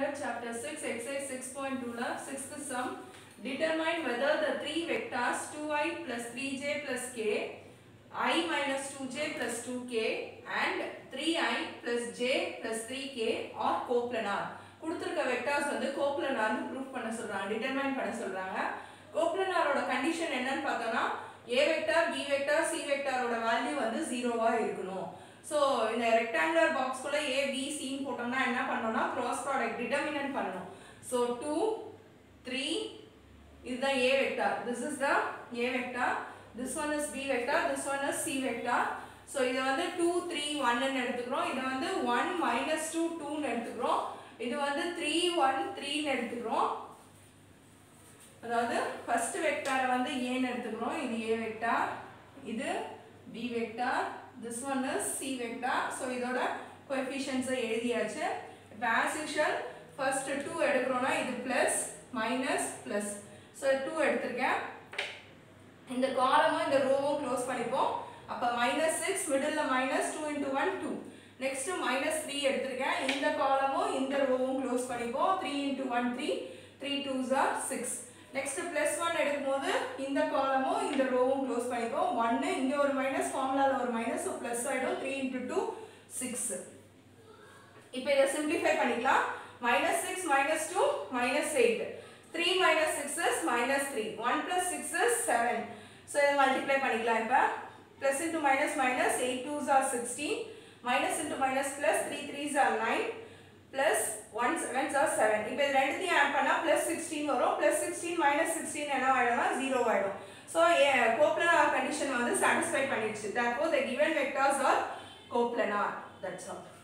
standard chapter 6 exercise 6.2 la sixth sum determine whether the three vectors 2i plus 3j plus k i minus 2j plus 2k and 3i plus j plus 3k are coplanar கொடுத்திருக்க vectors வந்து கோப்லனார்னு proof பண்ண சொல்றாங்க determine பண்ண சொல்றாங்க கோப்லனாரோட condition என்னன்னு பார்த்தோம்னா A vector B vector C வெக்டாரோட வேல்யூ வந்து ஜீரோவா இருக்கணும் ஸோ இந்த ரெக்டாங்குலர் பாக்ஸ்குள்ள ஏ பி சின்னு போட்டோம்னா என்ன பண்ணோம்னா கிராஸ் ப்ராடக்ட் டிட்டர்மினன்ட் பண்ணணும் ஸோ டூ த்ரீ இதுதான் A vector this is the A vector this one is B vector this one is C vector so இதை வந்து டூ த்ரீ ஒன்னு எடுத்துக்கிறோம் இதை வந்து ஒன் மைனஸ் டூ டூன்னு எடுத்துக்கிறோம் இது வந்து த்ரீ ஒன் த்ரீன்னு எடுத்துக்கிறோம் அதாவது ஃபர்ஸ்ட் வெக்டாரை வந்து ஏன்னு எடுத்துக்கிறோம் இது ஏ வெக்டார் இது B vector this one is C vector so இதோட கோஎஃபிஷியன்ஸை எழுதியாச்சு இப்போ ஆஸ் யூஷுவல் ஃபர்ஸ்ட் டூ எடுக்கிறோம்னா இது plus minus plus so two எடுத்திருக்கேன் இந்த காலமும் இந்த ரோவும் க்ளோஸ் பண்ணிப்போம் அப்போ minus six middle minus two into one two next minus three எடுத்திருக்கேன் இந்த காலமும் இந்த ரோவும் க்ளோஸ் பண்ணிப்போம் three into one three three twos are six next plus one எடுக்கும்போது இந்த காலமும் இந்த ரோவும் க்ளோஸ் பண்ணிப்போம் ஒன்று இங்கே ஒரு மைனஸ் ஃபார்முலாவில் ஒரு மைனஸ் ஸோ ப்ளஸ் ஆகிடும் த்ரீ இன்ட்டு டூ சிக்ஸ் இப்போ இதை சிம்பிளிஃபை பண்ணிக்கலாம் minus six minus two minus eight three minus six is minus three one plus six is seven so இதை மல்டிப்ளை பண்ணிக்கலாம் இப்போ plus into minus minus eight twos are sixteen minus into minus plus three threes are nine plus one sevens are seven இப்போ இது ரெண்டுத்தையும் add பண்ணால் plus sixteen வரும் plus sixteen minus sixteen என்ன ஆகிடும்னா ஜீரோ ஆகிடும் ஸோ கோப்லனார் கண்டிஷன் வந்து satisfy பண்ணிடுச்சு that the given vectors are coplanar that's all